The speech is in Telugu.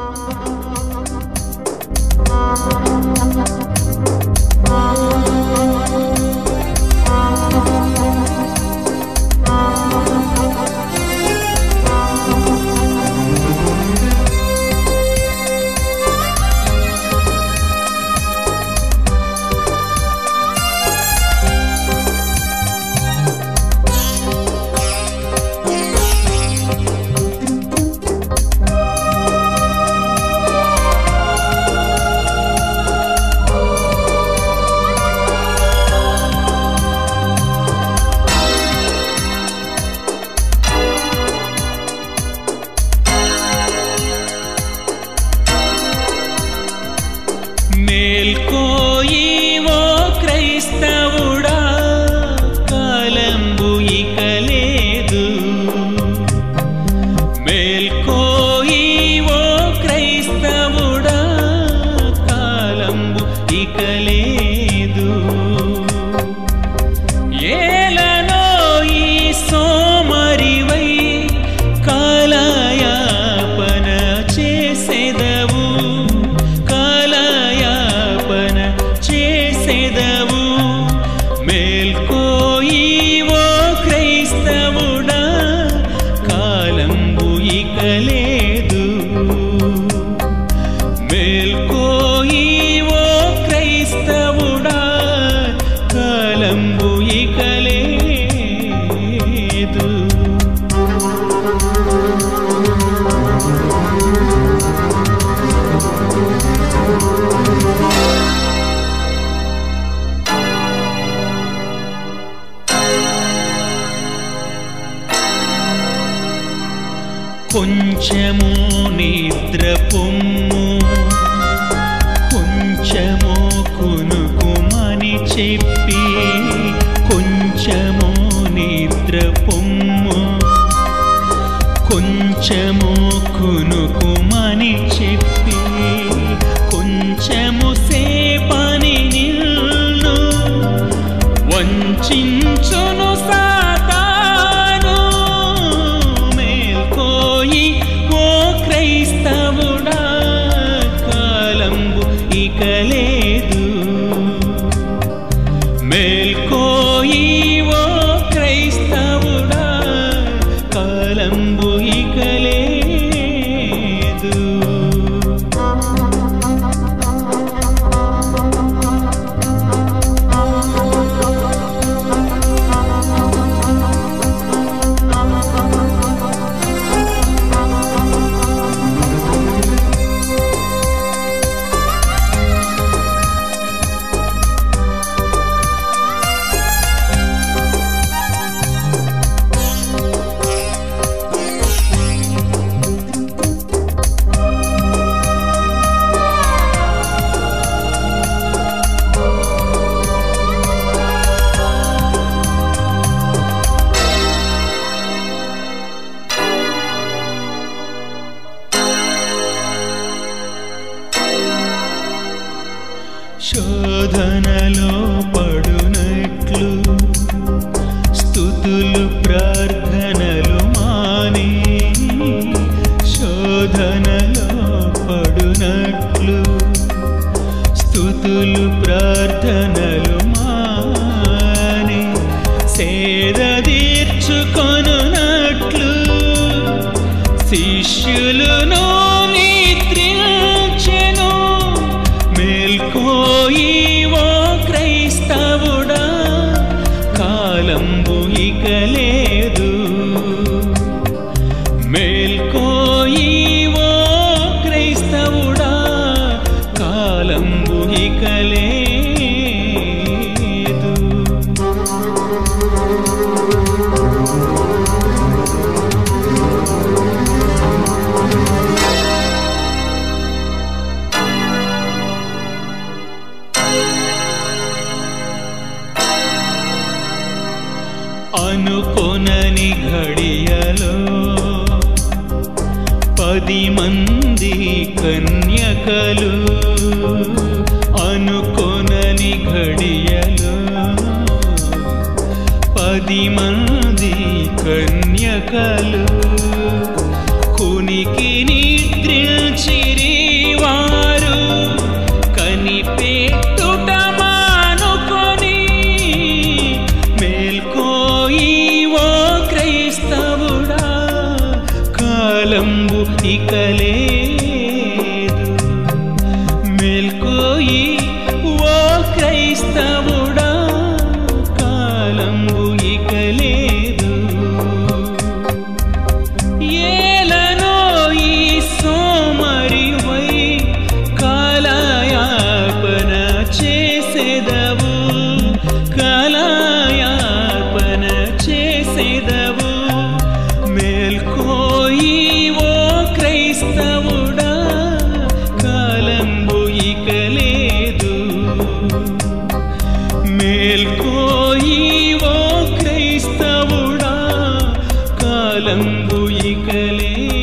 మేల్కోయి ఓ క్రైస్తవుడా కాలంబు ఇక లేదు మేల్కోయి ఓ క్రైస్తవుడా కాలంబు ఇక లేదు ఏలనో ఈ సోమరివై కాలయాపన చేసెదవు కాలయాపన చేసెదవు మేల్కోయి ఓ క్రైస్తవుడా కాలంబు ఇక లేదు మేల్కోయి ఓ క్రైస్తవుడా కాలంబు ఇక లేదు కొంచెము నిద్ర పొమ్ము కొంచెము కునుకుమని చెప్పి కొంచెము నిద్ర పొమ్ము కొంచెము కునుకుమని చెప్పి కొంచెము సేపని నిన్ను వంచించును సాతాను మేల్కోయి ఓ క్రైస్తవుడా కాలంబు ఇక లేదు మేల్కోయి ఓ క్రైస్తవుడా కాలంబు ఇక లేదు శోధనలో పడునట్లు స్థుతులు ప్రార్థనలు మాని శోధనలో పడునట్లు స్థుతులు ప్రార్థనలు మాని సేద తీర్చుకొనున్నట్లు శిష్యులను నిద్రించెను మేల్కోయి ఓ క్రైస్తవుడా కాలంబు ఇక లేదు మేల్కోయి ఓ క్రైస్తవుడా కాలంబు ఇక లేదు అనుకొనని ఘడియలో పది మంది కన్యకలు అనుకొనని ఘడియలో పది మంది కన్యకలు కునికి నిద్రించిరి కాలంబు ఇక లేదు మేల్కోయి ఓ క్రైస్తవుడా కాలంబు ఇక లేదు ఏలనో ఈ సోమరివై కాలయాపన చేసెదవు కాలయాపన చేసెదవు మేల్కోయి ఓ క్రైస్తవుడా కాలంబు ఇక లేదు మేల్కోయి ఓ క్రైస్తవుడా కాలంబు ఇక లేదు